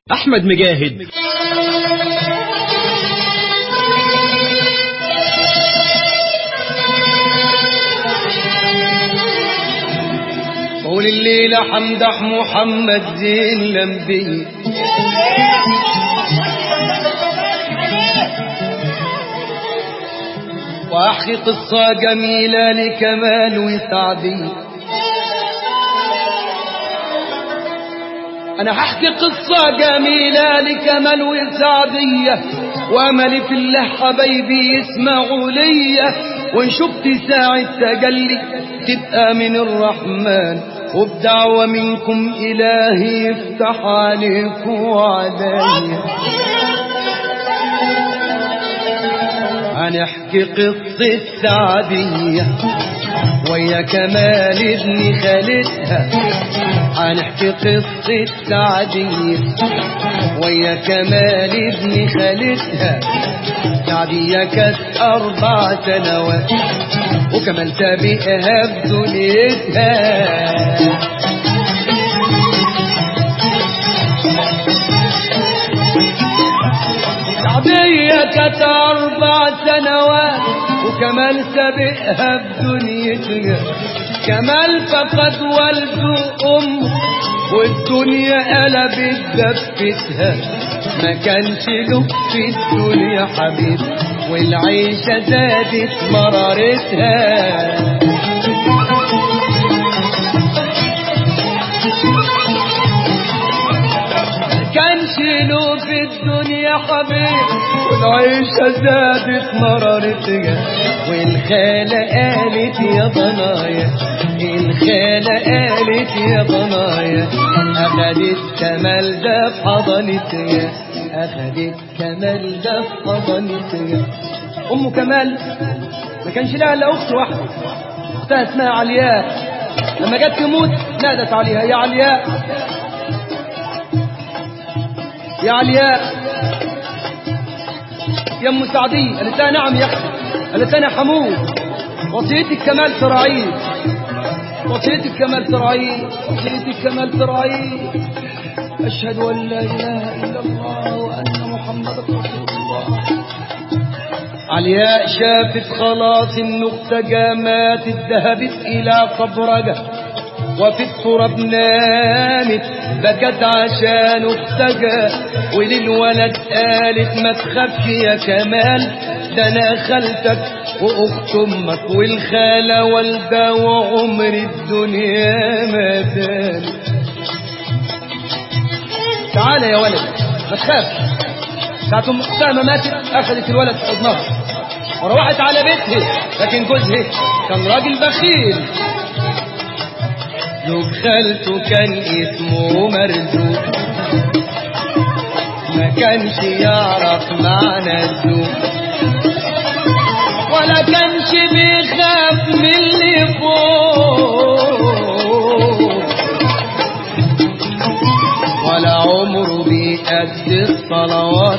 أحمد مجاهد قول الليلة حمدح محمد زين الأنبياء وأحكي قصة جميلة لكمال وسعدي أنا هحكي قصة جميلة لكمال وسعدية وأملي في الله حبايبي يسمعوا ليا وإن شفت ساعة تجلي تبقى من الرحمن وبدعوة منكم إلهي يفتح عليك وعليا هنحكي قصة سعدية ويا كمال ابن خالتها هنحكي قصة سعدية ويا كمال ابن خالتها سعدية كانت أربع سنوات وكمال سابقها بدنيتها سعدية كانت أربع سنوات وكمال سابقها بدنيتها كمال فقد والده أمه والدنيا قلبت دفتها ما كانش له في الدنيا حبيب والعيشة زادت مرارتها كانش له في الدنيا حبيب والعيشة زادت مرارتها والخالة قالت يا ضنايا الخالة قالت يا ضنايا أخدت كمال ده في حضنتها أخدت كمال ده في حضنتها أم كمال ما كانش لها إلا أخت واحدة أختها اسمها علياء لما جت تموت نادت عليها يا علياء يا علياء يا ام سعدي قالت لها نعم يا اختي قالت لها انا حمود وصيتك كمال تراعيه وصيتك كمال تراعيه وصيتك كمال تراعيه اشهد ان لا اله الا الله وان محمدا رسول الله علياء شافت خلاص ان اختها ماتت ذهبت الى قبرها وفي التراب نامت بكت عشان اختها وللولد قالت ما تخافش يا كمال ده انا خالتك واخت امك والخاله والده وعمر الدنيا ما زال تعال يا ولد ما تخافش ساعة ام اختها ما ماتت اخذت الولد في حضنها وروحت على بيتها لكن جوزها كان راجل بخيل زوج خالته كان اسمه مرزوق ما كانش يعرف معنى الذوق ولا كانش بيخاف من اللي فوق ولا عمره بيأدي الصلوات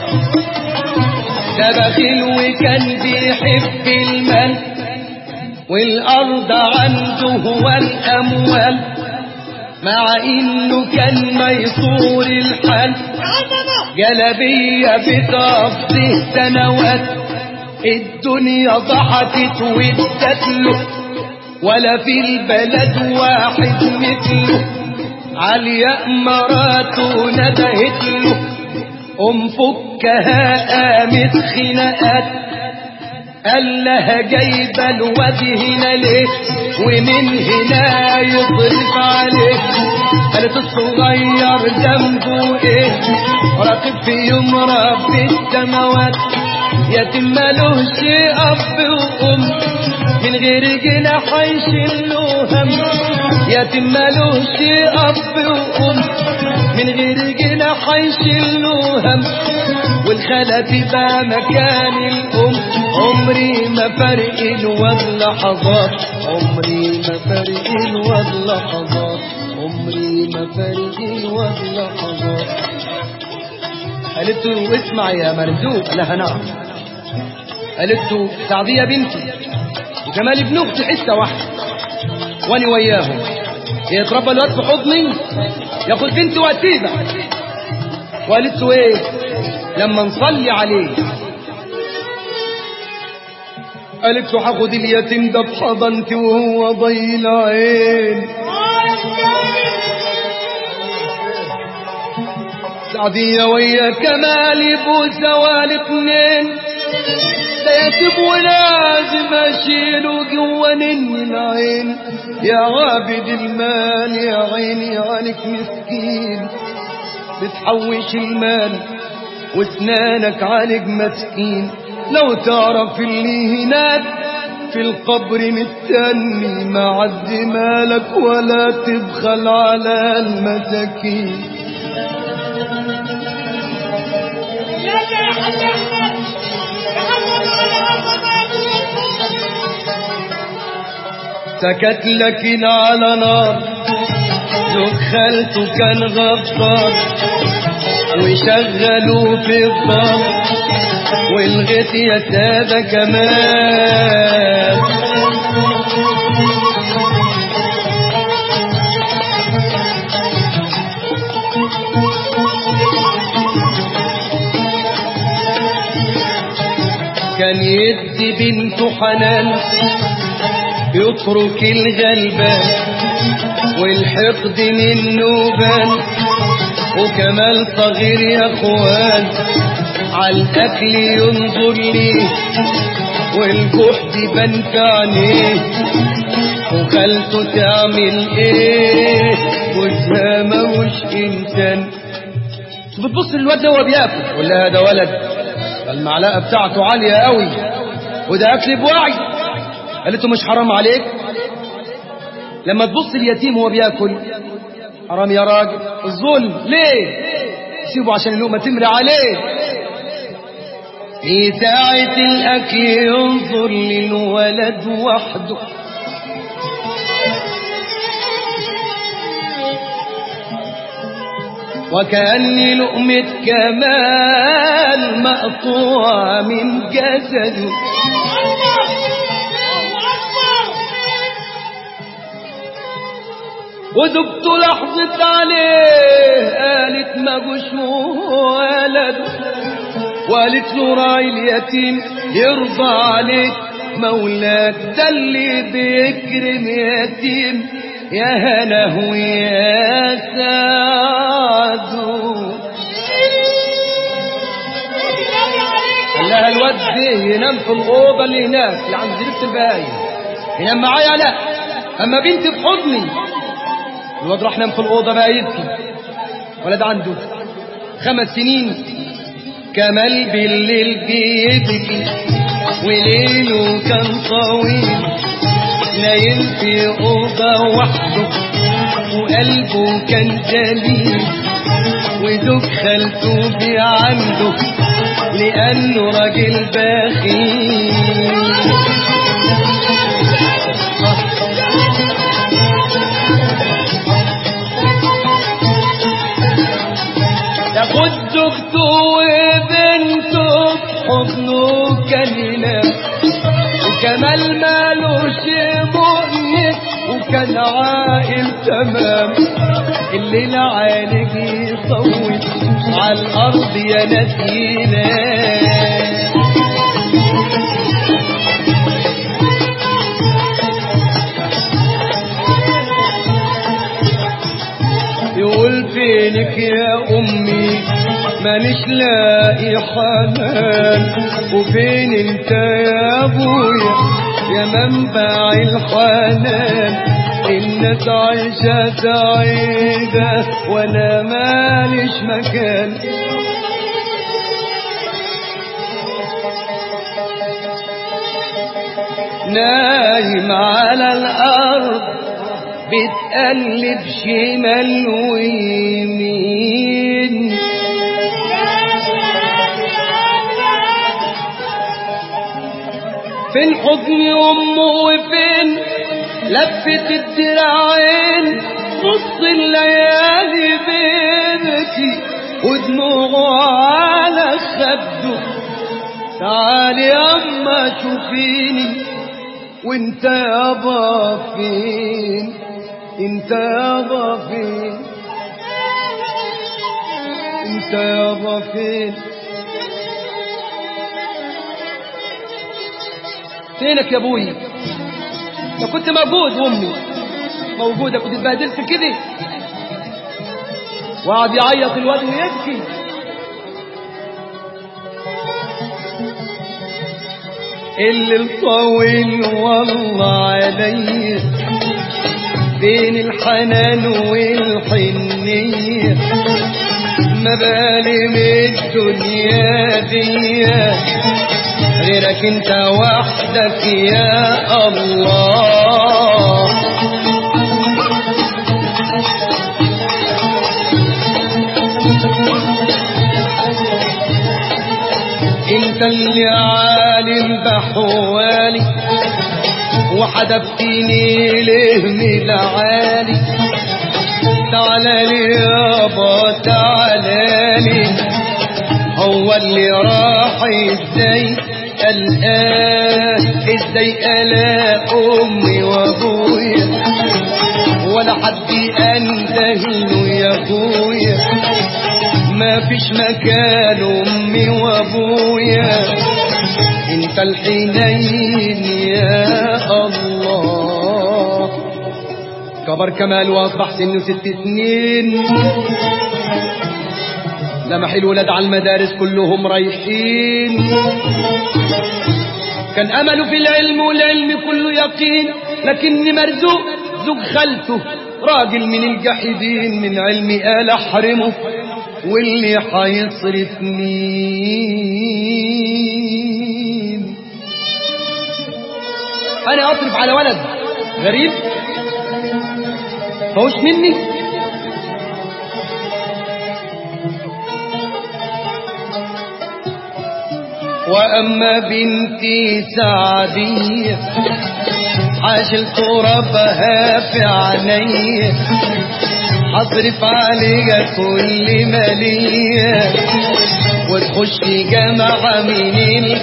ده بخيل وكان بيحب المال والأرض عنده هو الأموال مع إنه كان ميسور الحال جلبية بتقضي سنوات الدنيا ضحكت وادت له ولا في البلد واحد مثله علياء مراته ندهت له أم فكها قامت خناقات قال لها جايبه الواد هنا ليه ومن هنا يصرف عليه قالت الصغير ذنبه ايه راقب في يوم رب السماوات يتم ملوش اب وام من غير جناح يشيل له هم يتم ملوش اب وام من غير جناح يشيل له هم والخالة تبقى مكان الأم عمري ما فرق الواد لحظات عمري ما فرق الواد لحظات عمري ما فرق الواد لحظات قالت له اسمع يا مرزوق لها نعم قالت له سعدية بنتي وجمال ابن اختي حته واحده وانا وياهم يتربى الواد في حضني ياخد بنتي واسيبها وقالت له ايه لما نصلي عليه قالت له هاخد اليتيم ده بحضنتي وهو ضي العين سعدية ويا كمال بوسة والاتنين ده يتيم ولازم اشيله جوا نني العين يا عابد المال يا عيني عليك مسكين بتحوش المال واسنانك عالج مسكين لو تعرف اللي هناك في القبر مستني ما عد مالك ولا تبخل على المساكين سكت لكن على نار دخلته كان غفار وشغلوا في الضم والغيت يا سادة كمان كان يدي بنته حنان يترك الغلبان والحقد منه بان وكمال صغير يا اخوان عالاكل ينظر ليه والجحد بان في عينيه وخالته تعمل ايه وجهها ماهوش انسان بتبص للواد ده وهو بياكل تقول لها ده ولد المعلقه بتاعته عاليه قوي وده اكل بوعي قالت له مش حرام عليك لما تبص اليتيم وهو بياكل حرام يا راجل الظلم ليه سيبه عشان اللقمه تمري عليه في ساعة الأكل ينظر للولد وحده وكأن لقمة كمال مقطوعة من جسده ودبت لحظة عليه قالت ما جوش ولده وقالت له راعي اليتيم يرضى عليك مولاك ده اللي بيكرم يتيم يا هناه ويا سعده قال لها الواد ده ينام في الأوضة اللي هناك اللي عند زريبة الباين ينام معايا لا أما بنتي في حضني الواد راح نام في الأوضة بقى يبكي ولد عنده خمس سنين كمال بالليل بيبكي وليله كان طويل نايم في أوضة وحده وقلبه كان جليل ودوك خالته بي عنده لأنه راجل بخيل تاخد زوجته وبنته في حضنه كان ينام وكمال مالوش مؤنس وكان عاقل تمام الليل عالج يصوت على الارض يا ناس ينام يقول فينك يا امي مانيش لاقي حنان وفين انت يا ابويا يا منبع الحنان الناس عايشة سعيدة وانا ماليش مكان نايم على الارض بتقلب شمال ويمين فين حضن امه وفين لفة الدراعين نص الليالي بيبكي ودموعه على خده تعالي اما شوفيني وانت يابا فين انت يابا فين انت انت يابا فين فينك يا ابوي لو كنت موجود وامي موجودة كنت اتبهدلت كده وقعد يعيط الواد ويبكي اللي طويل والله علي بين الحنان والحنية ما بالي من الدنيا دي غيرك انت وحدك يا الله انت اللي عالم بحوالي وحدفتني ليه من العالي تعالى لي يابا تعالى لي هو اللي راح ازاي الآن ازاي الا امي وابويا ولا حد انتهله يا ابويا ما فيش مكان امي وابويا انت الحنين يا الله كبر كمال واصبح سنه ست سنين لمح الولاد على المدارس كلهم رايحين كان امله في العلم والعلم كله يقين لكني مرزوق زوج خالته راجل من الجاحدين من علمي قال احرمه واللي حيصرف مين انا اصرف على ولد غريب فوش مني واما بنتي سعديه عاشلت ربها في عينيه اصرف عليها كل مالية وتخش جامعة من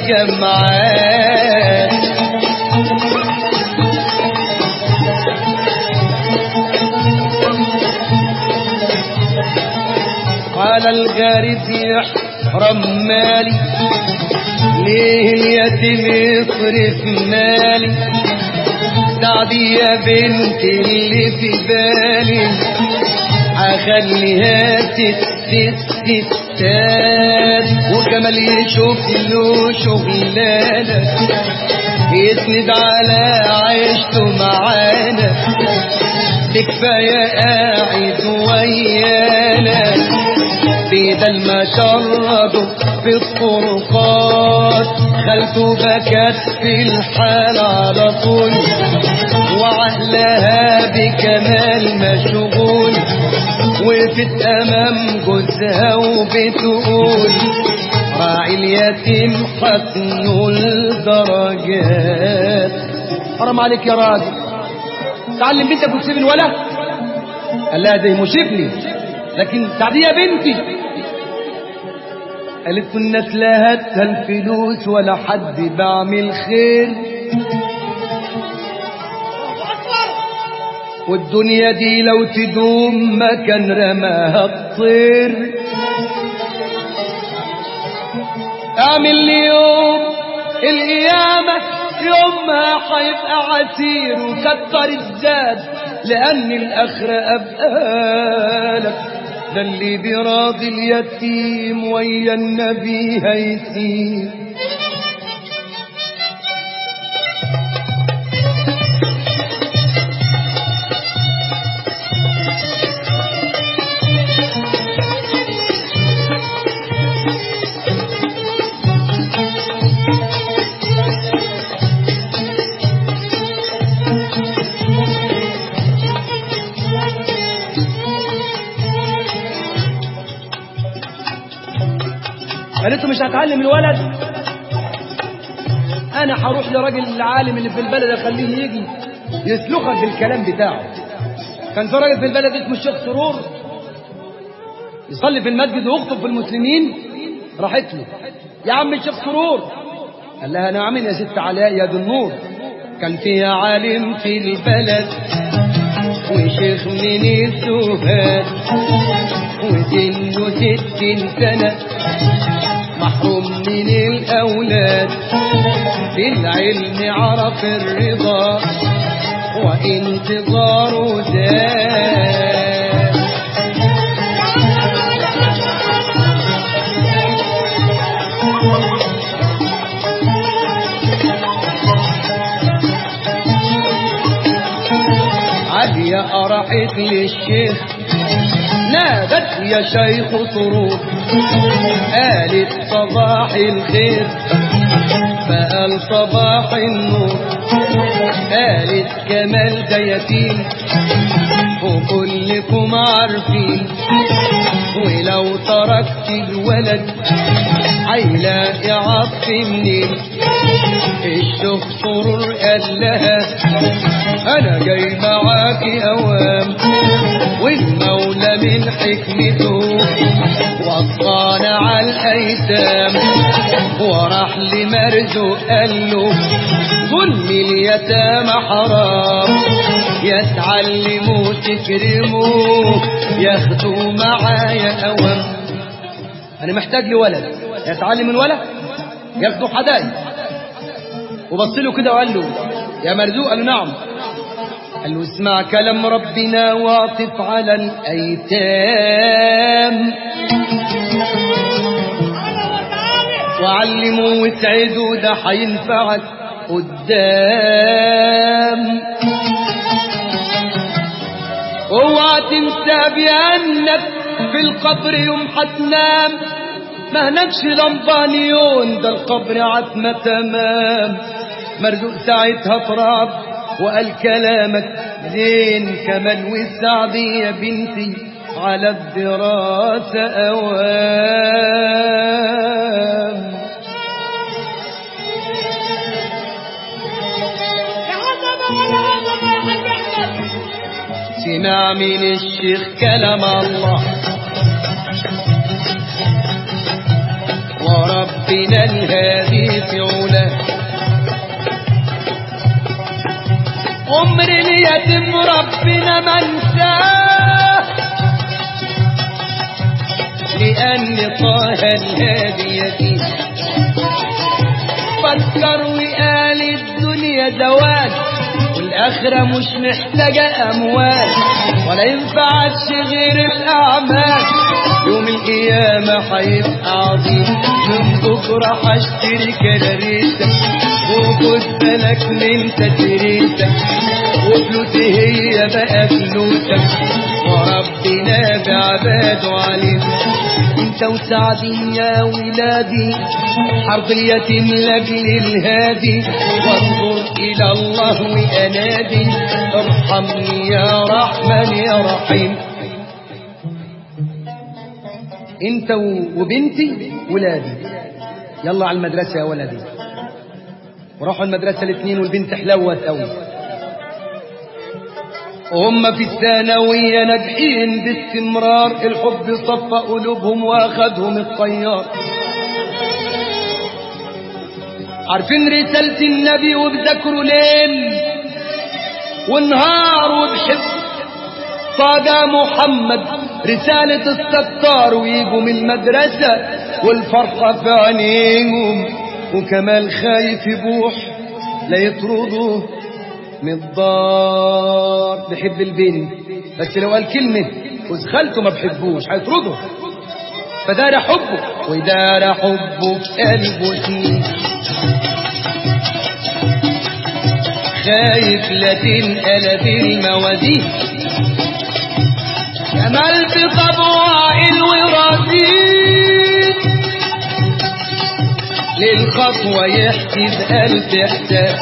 الجامعات على الغارب يحرم مالي ليه اليتيم يصرف مالي سعدي يا بنتي اللي في بالي اخليها ست ستات وكمال يشوف له شغلانه يسند على عيشته معانا بكفايه قاعد ويانا بدل ما شردوا في الطرقات خالته بكت في الحال على طول وعقلها بكمال مشغول وقفت امام جوزها وبتقول راعي اليتيم حسن الدرجات حرام عليك يا راجل تعلم بنتك وتسيب الولا قال لها ده مش ابني لكن سعديه بنتي قالت الناس لا هاتها الفلوس ولا حد بعمل خير والدنيا دي لو تدوم ما كان رماها الطير اعمل لي يوم القيامة يومها هيبقى عسير وكتر الزاد لأن الآخرة أبقالك ده اللي براضي اليتيم ويا النبي هيسير قالت له مش هتعلم الولد انا هروح لراجل العالم اللي في البلد اخليه يجي يسلخك بالكلام بتاعه كان في راجل في البلد اسمه الشيخ سرور يصلي في المسجد ويخطب في المسلمين راحت له يا عم الشيخ سرور قال لها نعم يا ست علاء يا ذو النور كان فيها عالم في البلد وشيخ من السهاد وسنه ستين سنة محروم من الأولاد في العلم عرف الرضا وانتظاره زاد عالية أرحت للشيخ نادت يا شيخ صروف قالت صباح الخير فقال صباح النور قالت كمال ده يتيم وكلكم عارفين ولو تركت الولد هيلاقي عطف منين الشيخ سرور قال لها انا جاي معاكي اوام والمولى من حكمته وصانا على الايتام وراح لمرزق قال له ظلم اليتامى حرام يتعلموا تكرموا ياخدوا معايا اوام انا محتاج لولد يتعلم الولد ياخدوا حدايا وبص له كده وقال له يا مرزوق قال له نعم قال له اسمع كلام ربنا واعطف على الايتام وعلمه واسعده ده هينفعك قدام اوعى تنسى بانك في القبر يوم هتنام ما هناكش لمبانيون ده القبر عتمة تمام مرزوق ساعتها تراب وقال كلامك زين كمان والسعدي يا بنتي على الدراسة أوام سمع من الشيخ كلام الله وربنا الهادي في علاه عمر اليتيم ربنا ما انساه لأن طه الهادي يتيم فكر وقال الدنيا زواج والآخرة مش محتاجة أموال ولا ينفعش غير الأعمال يوم القيامة هيبقى عظيم من بكرة هشتري كراريتك وخد بالك من تدريسك وفلوسي هي بقى فلوسك وربنا بعباده عليك انت وسعدي يا ولادي حرب اليتيم لاجل الهادي وانظر الى الله وانادي ارحمني يا رحمن يا رحيم انت وبنتي ولادي يلا على المدرسة يا ولدي وراحوا المدرسة الاثنين والبنت حلوت قوي وهم في الثانوية ناجحين باستمرار الحب صفى قلوبهم واخدهم الطيار عارفين رسالة النبي وبذكروا ليل ونهار وبحب صادى محمد رسالة الستار ويجوا من المدرسة والفرحة في عينيهم وكمال خايف يبوح لا يطردوه من الدار بحب البنت بس لو قال كلمة وزخلته ما بحبوش هيطرده فدار حبه ودار حبه في قلبه سنين خايف لا تنقلب الموازين جمال بطبع الوراثين للخطوة يحسب ألف إحساس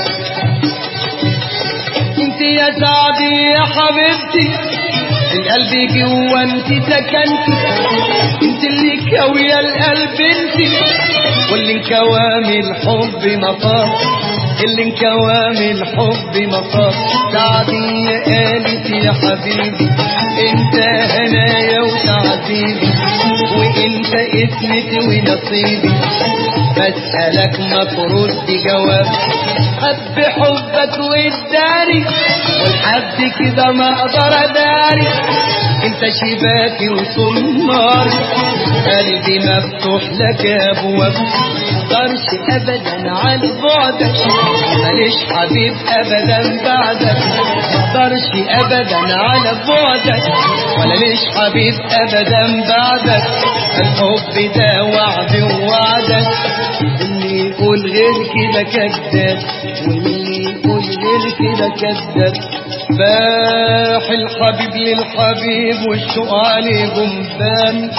انت يا سعدي يا حبيبتي القلب جوا انت سكنتي انت اللي كاوية القلب انت واللي انكوام الحب مطار اللي انكوام الحب مطار سعدي يا قالت يا حبيبي انت هنايا وتعذيبي وانت اسمتي ونصيبي بسألك ما ترد جواب حب حبك واداري والحق عبد كده ما اقدر اداري انت شباكي وصنار قلبي مفتوح لك يا ابواب مقدرش ابدا على بعدك ماليش حبيب ابدا بعدك مقدرش ابدا على بعدك ولا ليش حبيب ابدا بعدك الحب ده وعد ووعدك اللي يقول غير كده كذاب واللي يقول غير كده كذاب باح الحبيب للحبيب والشوق عليه جنبان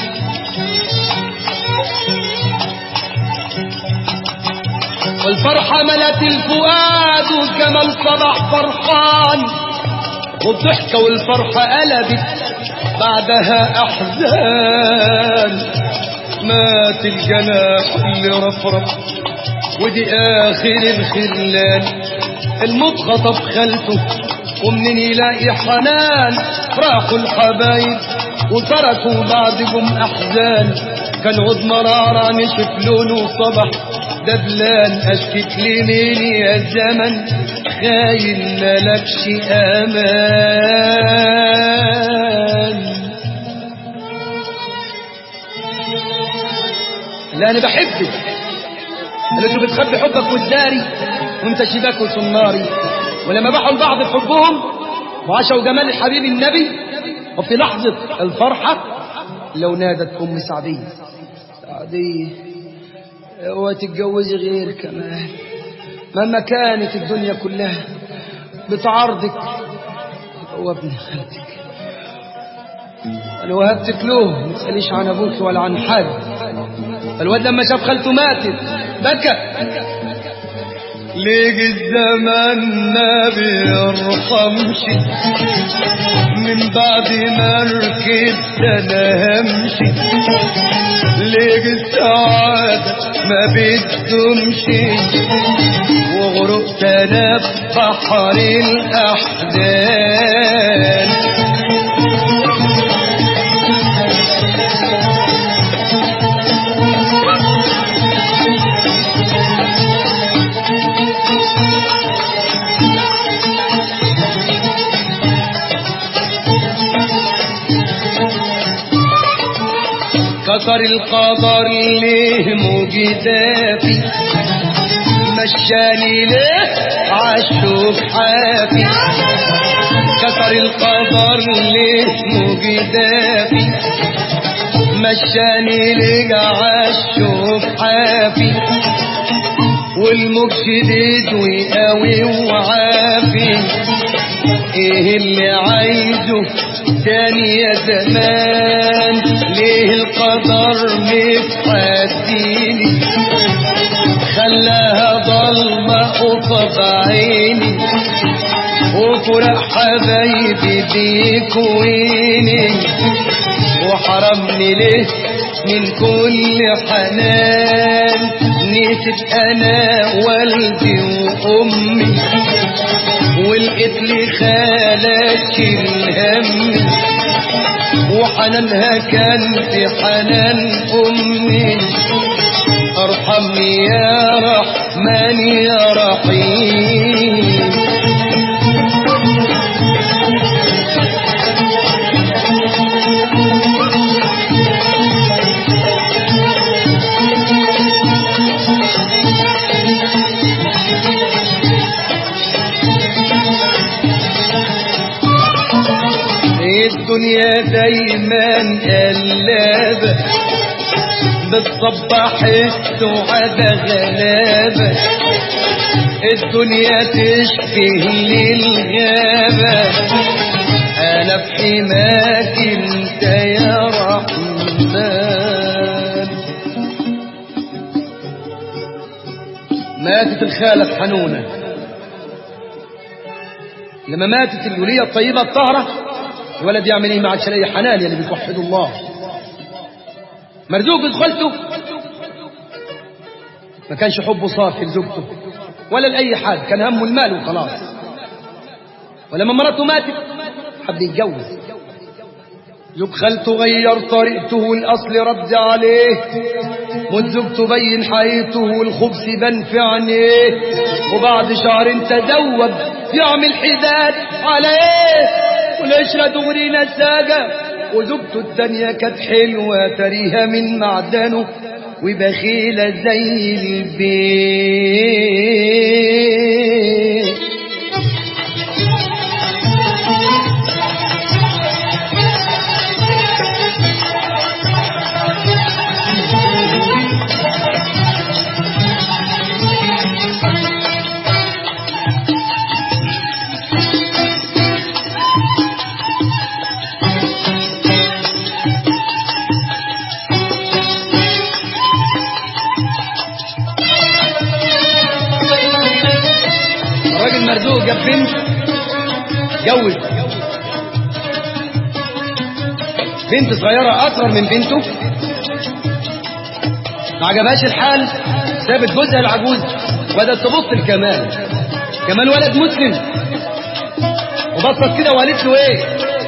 والفرحة ملت الفؤاد وجمال صباح فرحان والضحكة والفرحة قلبت بعدها أحزان مات الجناح اللي رفرف ودي آخر الخلان الموت خطف خلفه ومنين يلاقي حنان راحوا الحبايب وتركوا بعضهم أحزان كان عود مرارة نشف لونه صبح دبلان أشكت لي مين يا الزمن خاين ملكش أمان لا أنا بحبك اللي انتوا بتخبي حبك والداري وانت شباك وصناري ولما باحوا لبعض بحبهم وعاشوا جمال الحبيب النبي وفي لحظة الفرحة لو نادت أم سعدية سعدية وتتجوزي غير كمان مهما كانت الدنيا كلها بتعارضك هو ابن خالتك لو وهبتك له ما تسأليش عن أبوك ولا عن حد الواد لما شاف خالته ماتت بكى ليه الزمان ما بيرحمش من بعد ما ركبت انا همشي ليه السعادة ما بتدومش وغرقت انا بحر الاحزان كسر القدر ليه مجدافي مشاني ليه عالشوق حافي كسر القدر ليه مجدافي مشاني ليه عالشوق حافي والموج شديد وقوي وعافي ايه اللي عايزه تاني يا زمان ليه القدر متحديني خلاها ضلمة قصاد عيني وفرق حبايبي بيكويني وحرمني ليه من كل حنان نسيت انا والدي وامي ولقيت لي خالك الهم وحنانها كان في حنان امي ارحمني يا رحمن يا رحيم الدنيا دايما قلابة بتصبح السعادة غلابة الدنيا تشبه للغابة أنا في حماك انت يا رحمن ماتت الخالة حنونة لما ماتت الولية الطيبة الطاهرة الولد يعمل ايه مع الشلية حنان اللي بتوحدوا الله مرزوق بدخلته ما كانش حبه صافي لزوجته ولا لأي حد كان همه المال وخلاص ولما مراته ماتت حب يتجوز زوج خالته غير طريقته والأصل رد عليه موت زوجته بين حقيقته والخبز بان في عينيه وبعد شهرين تزوج يعمل حداد على ايه والعشرة دغري نساجة وزوجته التانية كانت حلوة تريها من معدنه وبخيلة زي البيت الراجل مرزوق جاب بنت جوز بنت صغيرة أصغر من بنته ما عجبهاش الحال سابت جوزها العجوز وبدأت تبص لكمال كمال ولد مسلم وبصت كده وقالت له ايه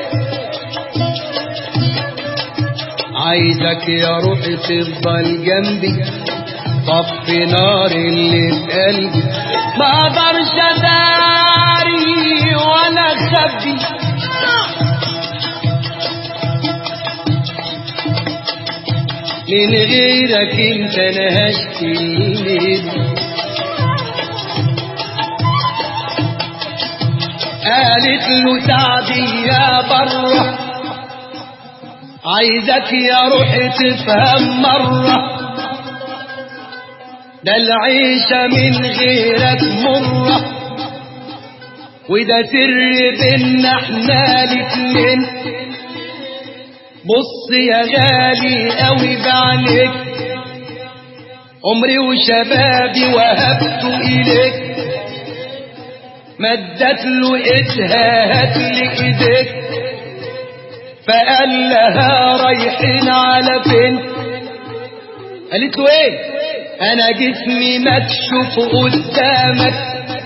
عايزك يا روحي تفضل جنبي طفي نار اللي في قلبي ما اقدرش اداري ولا اخبي من غيرك انت نهشت الليل قالت له سعدي يا بره عايزك يا روحي تفهم مره ده العيشة من غيرك مرة وده سر بينا احنا الاتنين بص يا غالي قوي بعليك عمري وشبابي وهبته إليك مدت له ايدها هات لي ايديك فقال لها رايحين على فين قالت له ايه انا جسمي مكشوف قدامك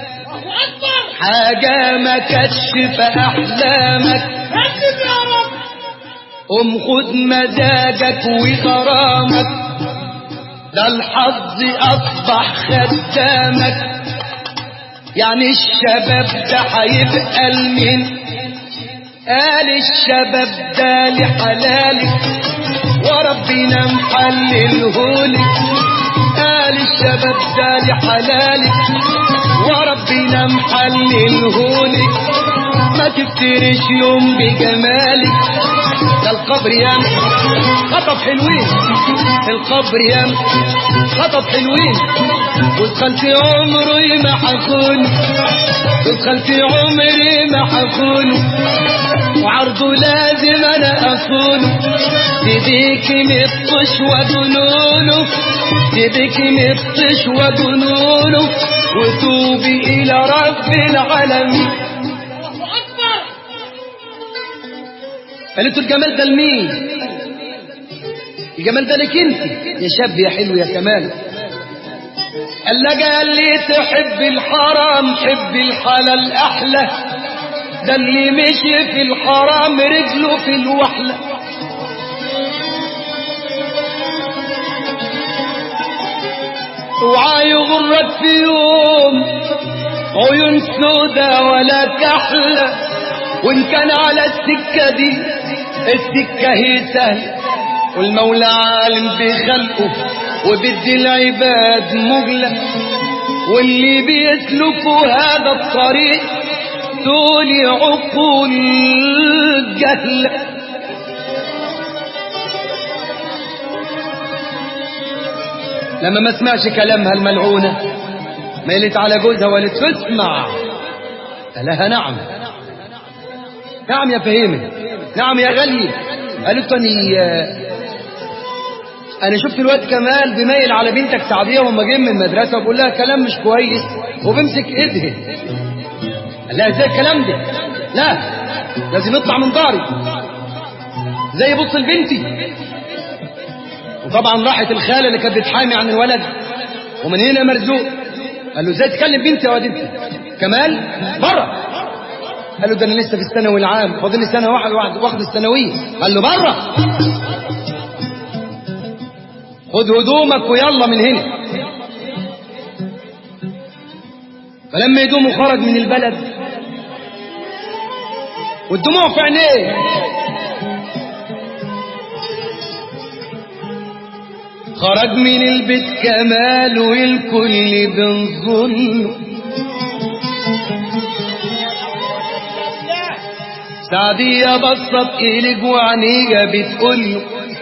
حاجة ما كشف احلامك قوم خد مزاجك وغرامك ده الحظ اصبح خدامك يعني الشباب ده هيبقى لمين قال الشباب ده لحلالي وربنا محللهولي قال الشباب ده لحلالي وربنا محللهولي ما تفترش يوم بجمالي ده القبر يام خطب حلوين القبر يام خطب حلوين ودخلت عمري ما حكون ودخلت عمري ما حكون وعرضه لازم انا اكون تبيك مطش وجنونه تبيك مطش وجنونه وتوبي الى رب العالمين قالت الجمال ده لمين الجمال ده لك انت يا شاب يا حلو يا كمال قال لك قال لي تحب الحرام حب الحلال احلى ده اللي مشي في الحرام رجله في الوحله اوعى يغرك في يوم عيون سودا ولا كحلة وان كان على السكة دي السكة هي سهلة والمولى عالم بخلقه وبدي العباد مجلة واللي بيسلكوا هذا الطريق دول عقول جهله لما ما سمعش كلامها الملعونة ميلت على جوزها وقالت تسمع قال لها نعم نعم يا فهيمة نعم يا غالية قالت اني انا شفت الواد كمال بميل على بنتك سعدية وهم جايين من المدرسة وبقول لها كلام مش كويس وبمسك ايدها قال لها ازاي الكلام ده لا لازم يطلع من داري زي بص لبنتي وطبعا راحت الخالة اللي كانت بتحامي عن الولد ومن هنا مرزوق قال له ازاي تكلم بنتي يا واد انت كمال بره قال له ده انا لسه في الثانوي العام فاضل لي سنه واحد واحد واخد الثانويه قال له بره خد هدومك ويلا من هنا فلما هدومه خرج من البلد والدموع في عينيه خرج من البيت كمال والكل بنظل سعدية بصت إليك وعنيجة بتقول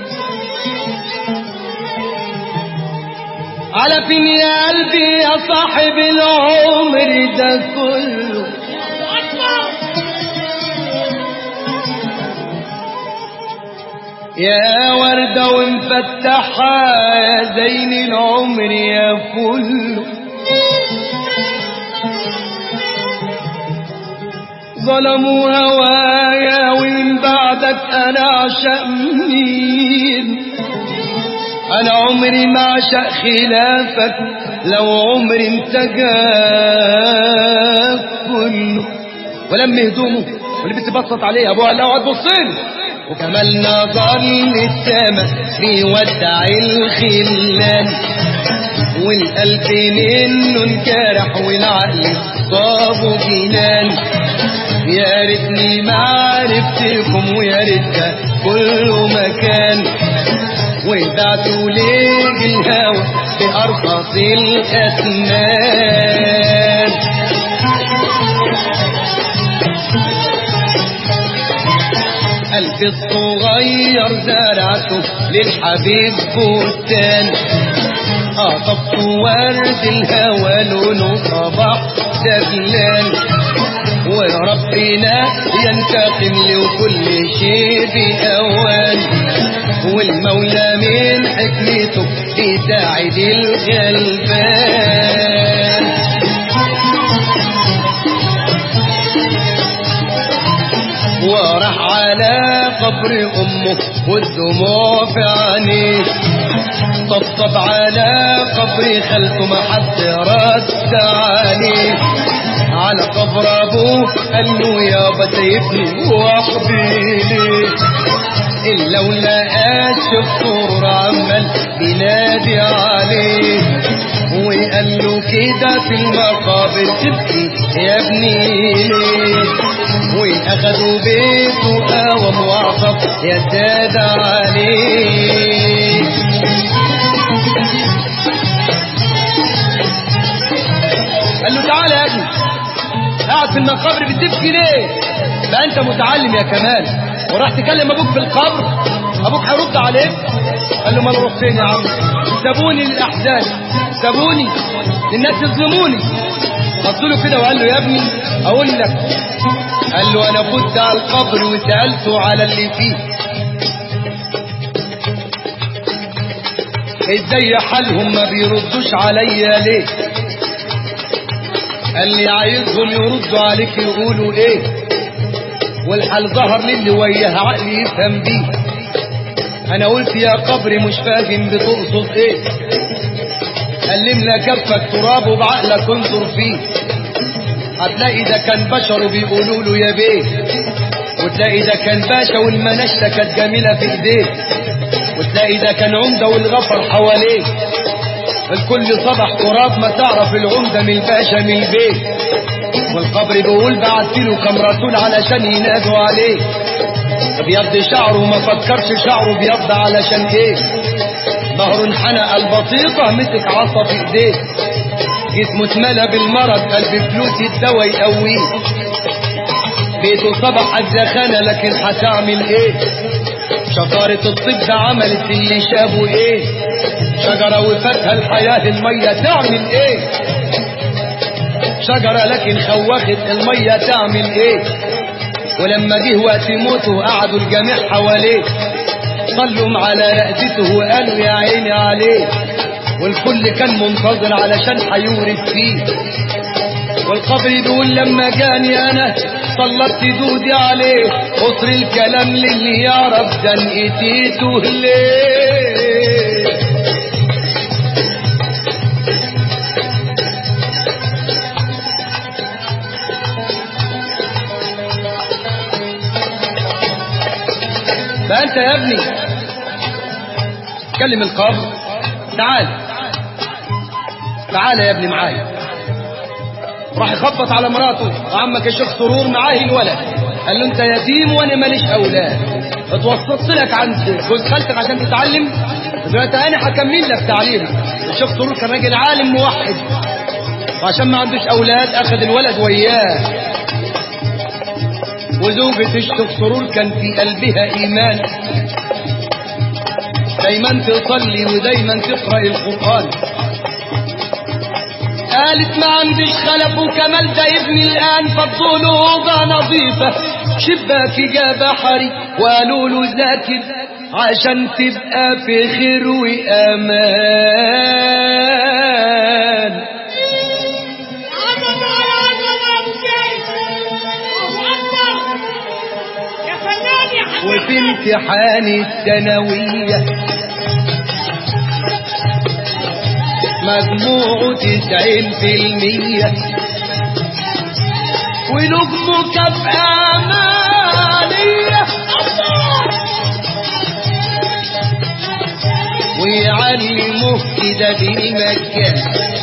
على فين يا قلبي يا صاحب العمر ده كله يا وردة ومفتحة يا زين العمر يا فل ظلموا هوايا ومن بعدك انا عشق مين انا عمري ما عشق خلافك لو عمري انت جاك كله ولم هدومه واللي بتبسط عليه ابوها لا اقعد بصين وكمال نظر للسما بيودع الخلان والقلب منه انجرح والعقل صابه جنان يا ريتني ما عرفتكم ويا ريت ده كله مكان وبعتوا ليه الهوى بأرخص الأثمان قلب الصغير زرعته للحبيب بستان قطفت ورد الهوى لونه صباح دبلان وربنا ينتقم لي وكل شيء بأوان والمولى من حكمته يساعد الغلبان وراح على قبر امه والدموع في عينيه طبطب على قبر خالته ما حد رد عليه على قبر ابوه قال له يابا سيبني وحدي ليه الا ولقاش الصور عمال بينادي عليه وقال له كده في المقابر تبكي يا ابني ليه واخدوا بيته قوم وعصب يا سادة عليه قال له تعالى يا ابني قاعد في المقابر بتبكي ليه بقى انت متعلم يا كمال وراح تكلم ابوك في القبر ابوك هيرد عليك قال له ما اروح فين يا عم سابوني للاحزان سابوني الناس يظلموني بص له كده وقال له يا ابني اقول لك قال له انا فت على القبر وسالته على اللي فيه ازاي حالهم ما بيردوش عليا ليه قال لي عايزهم يردوا عليك يقولوا ايه والحال ظهر للي وياه عقلي يفهم بيه انا قلت يا قبر مش فاهم بتقصد ايه قال لنا كفك تراب وبعقلك انظر فيه هتلاقي ده كان بشر بيقولوا له يا بيه وتلاقي ده كان باشا والمنشتة كانت جميلة في ايديه وتلاقي ده كان عمدة والغفر حواليه الكل صبح تراب ما تعرف العمدة من الباشا من البيت والقبر بيقول بعت له كم رسول علشان ينادوا عليه ابيض شعره ما فكرش شعره بيض علشان ايه ظهره انحنق البطيطة مسك عصا في ايديه جسمه اتملى بالمرض قلب فلوس الدواء يقويه بيته صبح الزخانة لكن هتعمل ايه شطارة الطب ده عملت اللي شابه ايه شجرة وفاتها الحياة المية تعمل ايه شجرة لكن خوخت المية تعمل ايه ولما جه وقت موته قعدوا الجميع حواليه صلوا على رقبته وقالوا يا عيني عليه والكل كان منتظر علشان هيورث فيه والقبر بيقول لما جاني انا صلت دودي عليه قصر الكلام للي يعرف دنقتيته ليه بقى انت يا ابني كلم القبر تعال تعال يا ابني معايا راح يخبط على مراته وعمك الشيخ سرور معاه الولد قال له انت يتيم وانا ماليش اولاد اتوسطت لك عند جوز خالتك عشان تتعلم دلوقتي انا هكمل لك تعليمك الشيخ سرور كان راجل عالم موحد وعشان ما عندوش اولاد اخذ الولد وياه وزوجة الشيخ سرور كان في قلبها ايمان دايما تصلي ودايما تقرا القران قالت ما عنديش خلف وكمال ده ابني الان فضوا له اوضه نظيفه شباك جاب حري وقالوا له ذاكر عشان تبقى في خير وامان عظمة يا عظمة يا أبو شايف الله أكبر يا فنان يا حبيبي وفي امتحان الثانوية مجموعه تسعين في المية وله مكافأة مالية ويعلموه كده بالمجان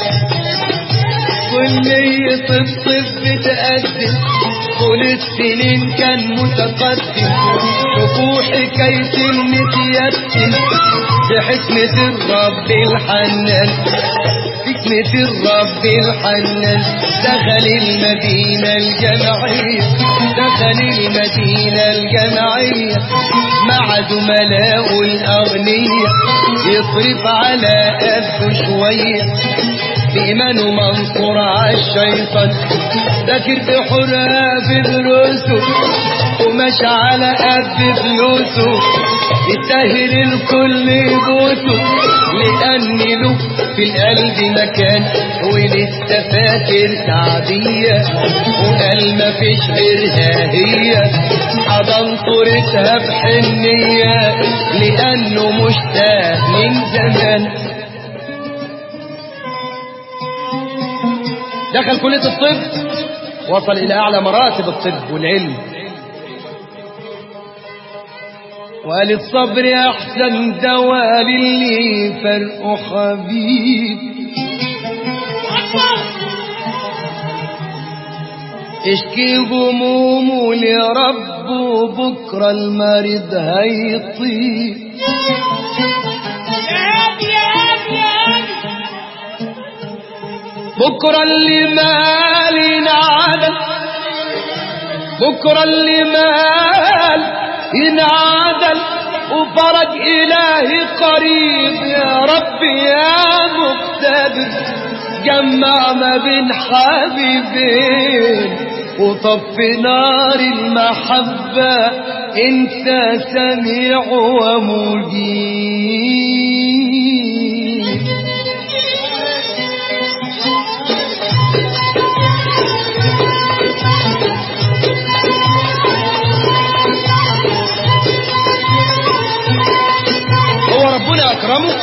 كلية الطب بتقدم طول السنين كان متقدم شوفوا حكاية المتيتم بحكمة الرب الحنان حكمة الرب الحنان دخل المدينة الجامعية دخل المدينة الجامعية مع زملائه الأغنياء يصرف على قده شوية بإيمانه منصور عالشيطان ذاكر بحرها في دروسه وماشي على قد فلوسه يستاهل الكل يبوسه لأن له في القلب مكان ولسه فاكر سعدية وقال مفيش غيرها هي حضن صورتها بحنية لأنه مشتاق من زمان دخل كلية الطب وصل إلى أعلى مراتب الطب والعلم وقال الصبر أحسن دواء للي فرقه حبيب اشكي همومه لربه بكرة المريض هيطيب يا أبي يا أبي يا أبي بكرة اللي مال ينعدل بكرة اللي مال ينعدل وفرج إلهي قريب يا رب يا مقتدر جمع ما بين حبيبين وطفي نار المحبة انت سميع ومجيب هو ربنا أكرمه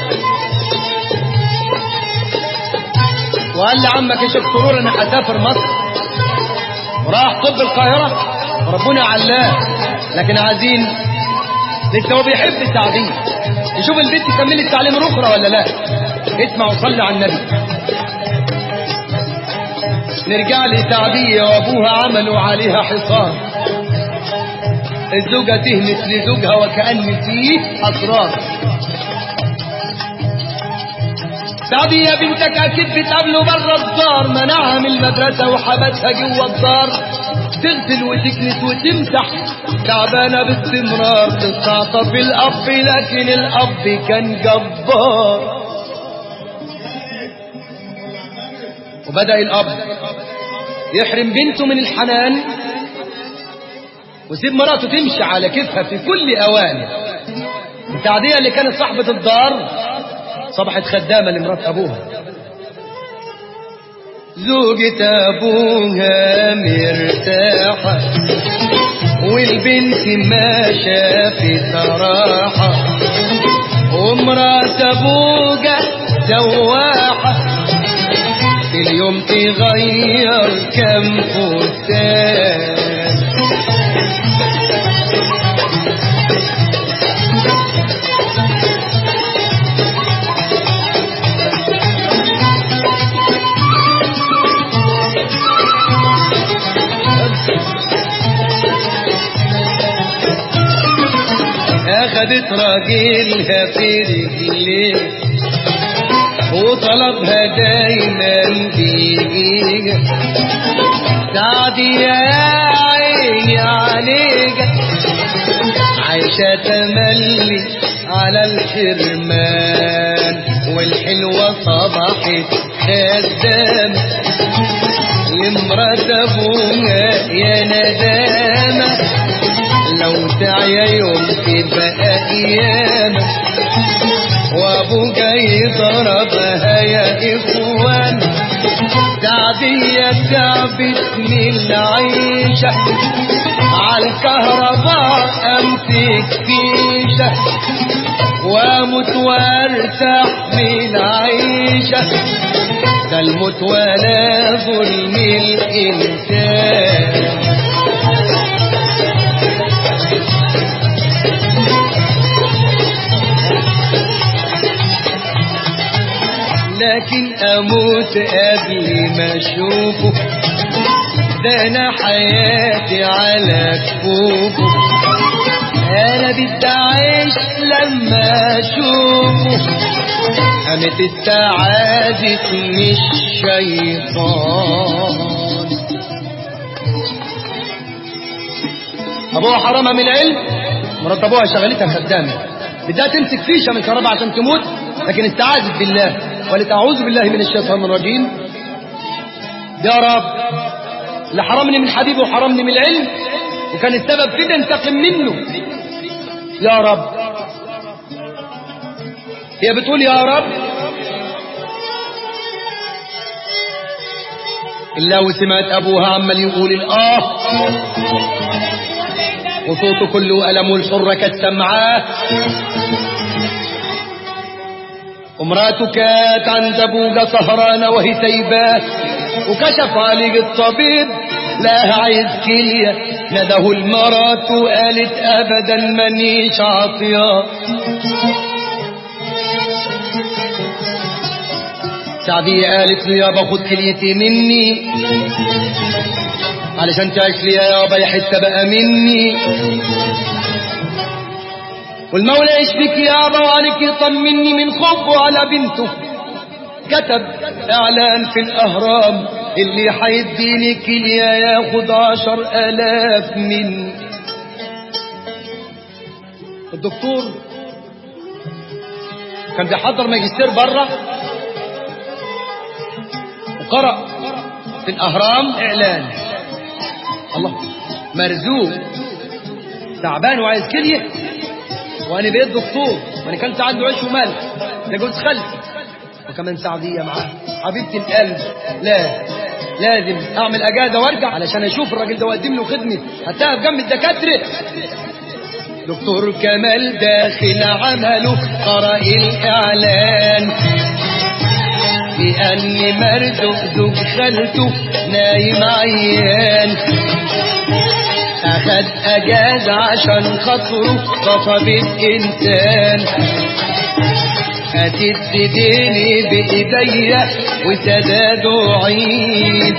وقال لعمك يا شيخ سرور أنا هسافر مصر وراح طب القاهرة وربنا علاه لكن عايزين لسه هو بيحب التعليم يشوف البنت تكمل التعليم الأخرى ولا لا اسمع وصلي على النبي نرجع لتعبية وأبوها عملوا عليها حصار الزوجة تهمس لزوجها وكأن فيه أسرار سعدية بنتك أكيد بتقابله برا الدار منعها من المدرسة وحبسها جوه الدار تغسل وتكنس وتمسح تعبانة باستمرار تستعطف الأب لكن الأب كان جبار وبدأ الأب يحرم بنته من الحنان وسيب مراته تمشي على كتفها في كل أوان التعدية اللي كانت صاحبة الدار صبحت خدامة لمرات أبوها زوجة أبوها مرتاحة والبنت ما شافت راحة ومرات أبوها سواحة في اليوم تغير كم فستان أخدت راجلها في رجليه وطلبها دايما بيجيها سعدي يا عيني عليك عايشة تملي على الحرمان والحلوة صبحت خدامة لمرات ابوها يا ندامة لو تعيا يوم تبقى قيامة وابوك يضربها يا اخوان تعبية تعبتني العيشة عالكهرباء امسك فيشة واموت وارتاح من العيشة ده الموت ولا ظلم الانسان لكن اموت قبل ما اشوفه ده انا حياتي على كفوفه انا بدي اعيش لما اشوفه قامت استعاذتني الشيطان ابوها حرمها من العلم مرات ابوها شغلتها خدامه بدها تمسك فيشه من كهرباء عشان تموت لكن استعاذت بالله قالت اعوذ بالله من الشيطان الرجيم يا رب اللي حرمني من حبيبه وحرمني من العلم وكان السبب في ده انتقم منه يا رب هي بتقول يا رب إلا وسمعت أبوها عمال يقول الآه وصوته كله ألم الحرة كالسمعاه ومراته كانت عند أبوها سهرانة وهي سايباه وكشف عليه الطبيب لا عايز كلية نده المرات وقالت أبدا مانيش عاطية سعدية قالت له يابا خد كليتي مني علشان تعيش لي يا يابا يا حتة بقى مني والمولى يشفيك يابا وعليك يطمني من خوفه على بنته كتب اعلان في الاهرام اللي حيديني كلية ياخد عشر الاف مني الدكتور كان بيحضر ماجستير بره وقرأ في الأهرام إعلان الله مرزوق تعبان وعايز كلية وأنا بقيت دكتور وأنا كنت عنده عيش وملح ده جوز خالتي وكمان سعدية معاه حبيبتي القلب لا لازم أعمل أجازة وأرجع علشان أشوف الراجل ده وأقدم له خدمة هتقف جنب الدكاترة دكتور كمال داخل عمله قرأ الإعلان بأن مرزق زوج خالته نايم عيان أخد أجاز عشان خاطره خطبت إنسان هتد ديني بإيديا وسداد عيد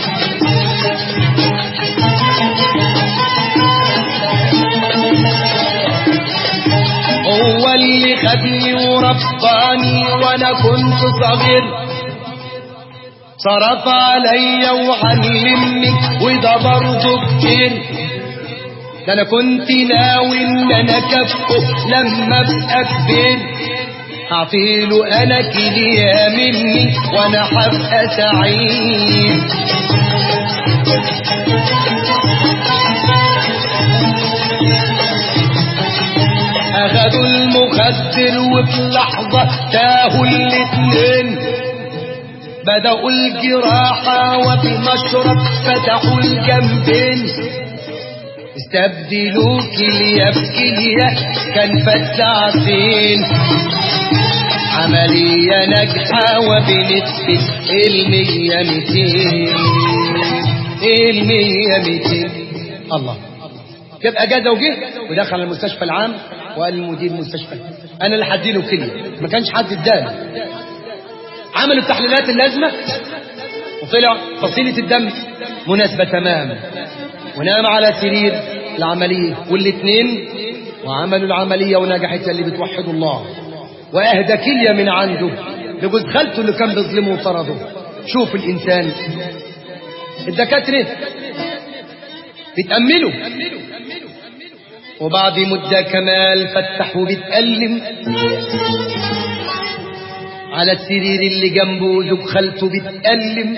هو اللي خدني ورباني وانا كنت صغير صرف عليا وعلمني وده برضه كتير ده انا كنت ناوي ان انا كفه لما ابقى كبير هعطيله انا كلية مني وانا هبقى سعيد اخدوا المخدر وفي لحظة تاهوا الاتنين بدأوا الجراحة وفي مشرب فتحوا الجنبين استبدلوا كلية بكلية كان فات ساعتين عملية ناجحة وبنسبة المية ميتين المية ميتين الله جاب اجازه وجه ودخل المستشفى العام وقال لمدير المستشفى انا اللي هديله كليه ما كانش حد اداله عملوا التحليلات اللازمه وطلع فصيله الدم مناسبه تماما ونام على سرير العمليه والاثنين وعملوا العملية ونجحت اللي بتوحدوا الله وأهدى كلية من عنده لجوز خالته اللي كان بيظلمه وطرده شوف الإنسان الدكاترة بتأمله وبعد مدة كمال فتح وبتألم على السرير اللي جنبه زوج خالته بتألم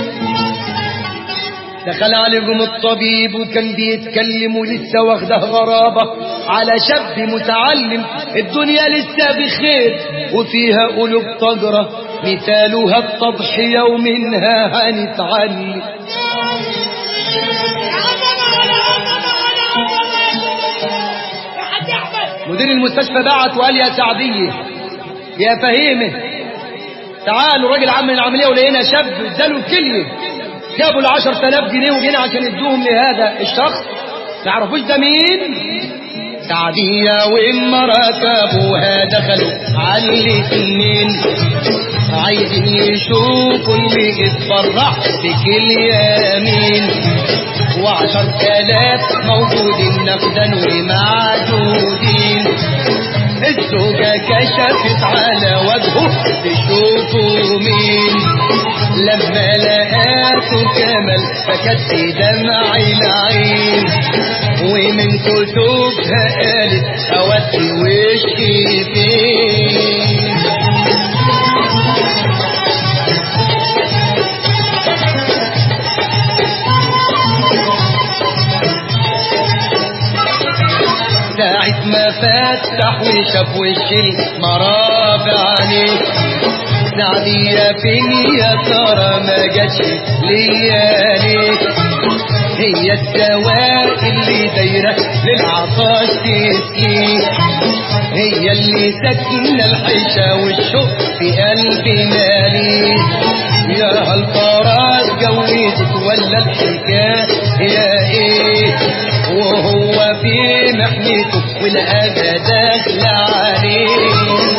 دخل عليهم الطبيب وكان بيتكلم ولسه واخده غرابة على شاب متعلم الدنيا لسه بخير وفيها قلوب تجرى مثالها التضحية ومنها هنتعلم يا عظمة ولا عظمة ولا عظمة يا حاج أحمد مدير المستشفى بعت وقال يا سعدية يا فهيمة تعالوا الراجل عمل العملية ولقينا شاب اداله الكلية جابوا ال 10000 جنيه وجينا عشان يدوهم لهذا الشخص تعرفوش ده مين؟ سعدية ومرات ابوها دخلوا على الاتنين عايزين يشوفوا اللي اتفرح بكل يمين وعشر آلاف موجودين نقدا ومعدودين الزوجة كشفت على وجهه تشوفوا مين لما لقاته كمل فكت دمع العين ومن كتبها قالت اودي وشي فين ساعة ما فتح وشاف وش المرابع عليه سعدية فين يا ترى ما جاتش ليا ليه هي الدواء اللي دايرة للعطاش تسقيه هي اللي سكن الحيشة والشوق في قلبنا ليه يا هل ترى اتجوزت ولا الحكاية يا ايه وهو في محنته والأذى داخل عليه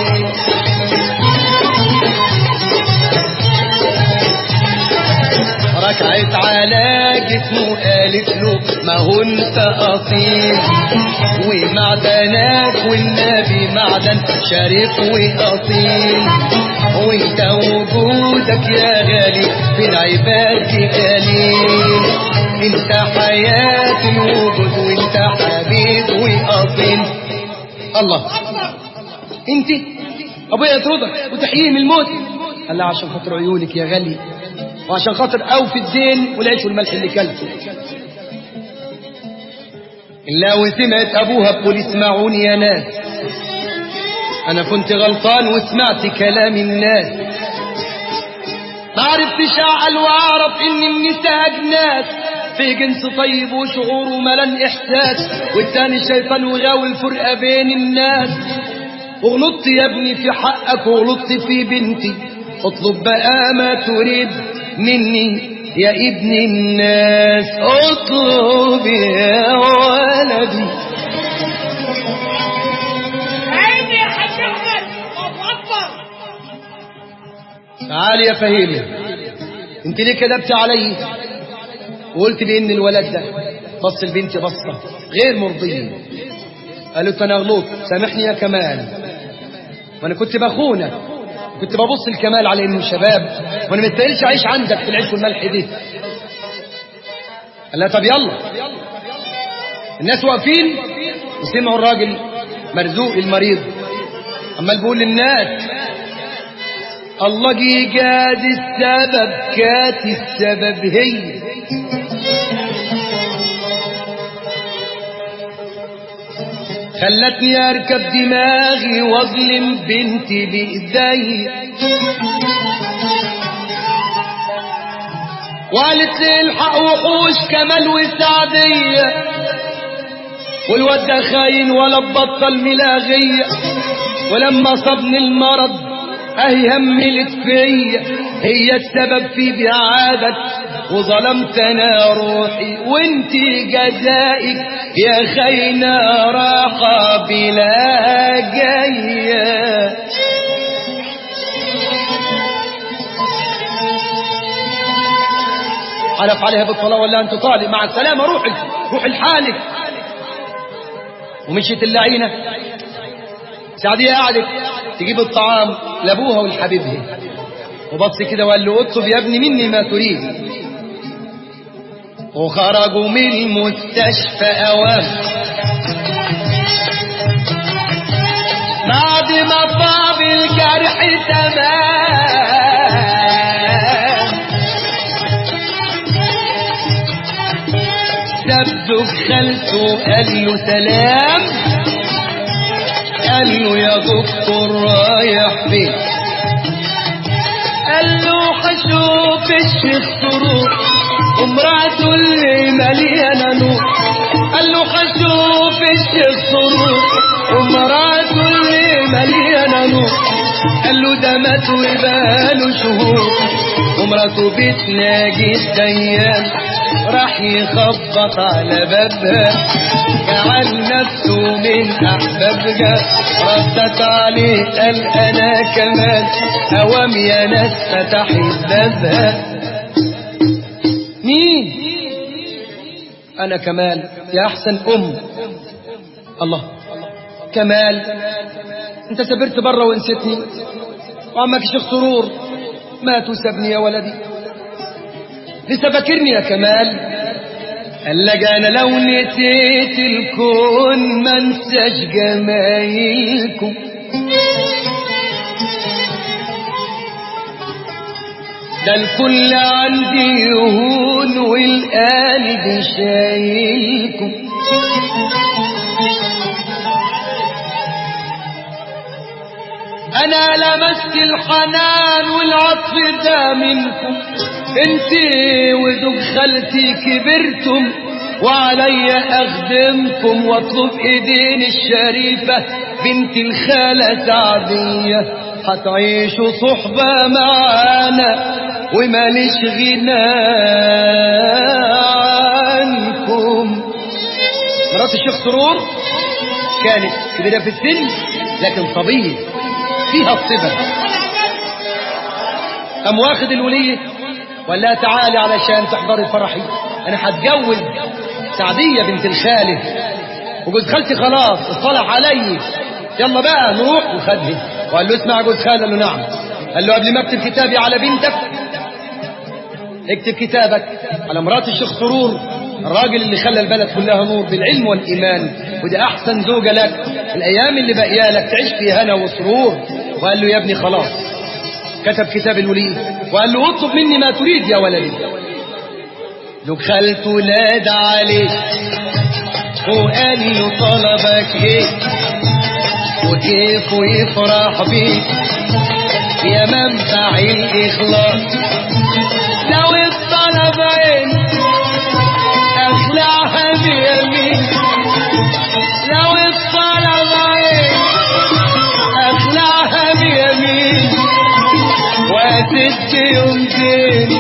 ركعت على جسمه قالت له ما هو انت اصيل ومعدنك والنبي معدن شريف واصيل وانت وجودك يا غالي في العباد قليل انت حياة الوجود وانت حبيب واصيل الله انت ابويا يطردك وتحييه من الموت قال لها عشان خاطر عيونك يا غالي وعشان خاطر اوفي الدين والعيش والملح اللي كلته لو سمعت ابوها بقول اسمعوني يا ناس انا كنت غلطان وسمعت كلام الناس ما عرفتش اعقل واعرف ان النساء اجناس في جنس طيب وشعور وملان احساس والتاني شيطان وغاوي الفرقه بين الناس وغلطت يا ابني في حقك وغلطت في بنتي اطلب بقى ما تريد مني يا ابن الناس اطلب يا ولدي عيني يا حاج أحمد الله أكبر تعالي يا فهيمة انت ليه كذبت علي وقلت بان الولد ده بص لبنتي بصة غير مرضية قالت انا غلط سامحني يا كمال وانا كنت بخونك كنت ببص الكمال على انه شباب وانا ما استاهلش اعيش عندك في العيش والملح دي قال لها طب يلا الناس واقفين وسمعوا الراجل مرزوق المريض عمال بيقول للناس الله جي جاد السبب كات السبب هي خلتني اركب دماغي واظلم بنتي بايدي وقالت لي الحق وحوش كمال وسعدية والواد ده خاين ولا بطل ملاغية ولما صابني المرض اهي هملت فيا هي السبب في بعادك وظلمت انا روحي وانت جزائك يا خاينة راحة بلا جايه حلف عليها بالصلاة ولا أنت طالب مع السلامة روحي روحي لحالك ومشيت اللعينة سعدية قعدت تجيب الطعام لابوها ولحبيبها وبص كده وقال له اطلب يا ابني مني ما تريد وخرجوا من المستشفى اوام بعد ما طاب الجرح تمام سبته خالته قال له سلام قال له يا دكتور رايح فين قال له هشوف الشيخ سرور ومراته اللي مليانه نور قال له هشوف الشيخ سرور ومراته اللي مليانه نور قال له ده مات وبقاله شهور ومراته بتناجي الديان راح يخبط على بابها جعل نفسه من احبابها ردت عليه قال انا كمان اوام يا ناس فتحت بابها مين انا كمال يا احسن ام الله كمال انت سافرت بره ونسيتني وعمك الشيخ سرور مات وسابني يا ولدي لسه فاكرني يا كمال قال لك انا لو نسيت الكون ما انساش جمايلكم ده الكل عندي يهون والقلب شايلكم انا لمست الحنان والعطف ده منكم انت ودوب خالتي كبرتم وعليا اخدمكم واطلب ايدين الشريفة بنت الخالة سعدية هتعيشوا صحبة معانا وماليش غنى عنكم مرات الشيخ سرور كانت كبيرة في السن لكن صبية فيها الصبر قام واخد الولية وقال لها تعالي علشان تحضري فرحي انا هتجوز سعدية بنت الخالة وجوز خالتي خلاص اصطلح علي يلا بقى نروح وخدها وقال له اسمع جوز خالة قال له نعم قال له قبل ما اكتب كتابي على بنتك اكتب كتابك على مرات الشيخ سرور الراجل اللي خلى البلد كلها نور بالعلم والإيمان وده أحسن زوجة لك الأيام اللي باقيه لك تعيش في هنا وسرور وقال له يا ابني خلاص كتب كتاب الولي وقال له اطلب مني ما تريد يا ولدي زوج خالته نادى عليه وقال له طلبك ايه وكيف يفرح بيك يا منبع الإخلاص لو الطلب عين أخلعها بيمين لو الطلب عين أخلعها بيمين وأسد يومين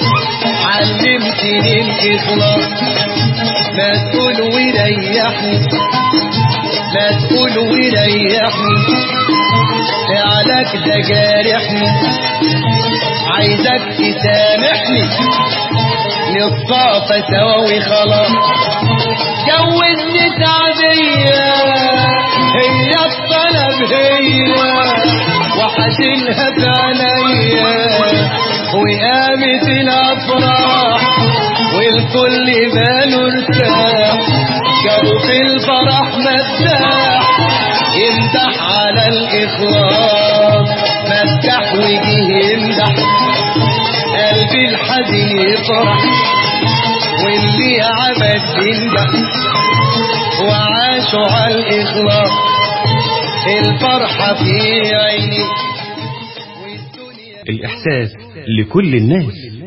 علمتني الإخلاص ما تقول وريحني ما تقول وريحني فعلك ده جارحني عايزك تسامحني نتصافى سوا وخلاص جوزني سعدية هي الطلب هي وحشيلها في عينيا وقامت الافراح والكل باله ارتاح جابوا في الفرح مداح يمدح على الاخلاص مدح وجيه يمدح قلبي الحزين يفرح واللي عمل ينجح وعاشوا على الاخلاص الفرحه في عيني الإحساس لكل الناس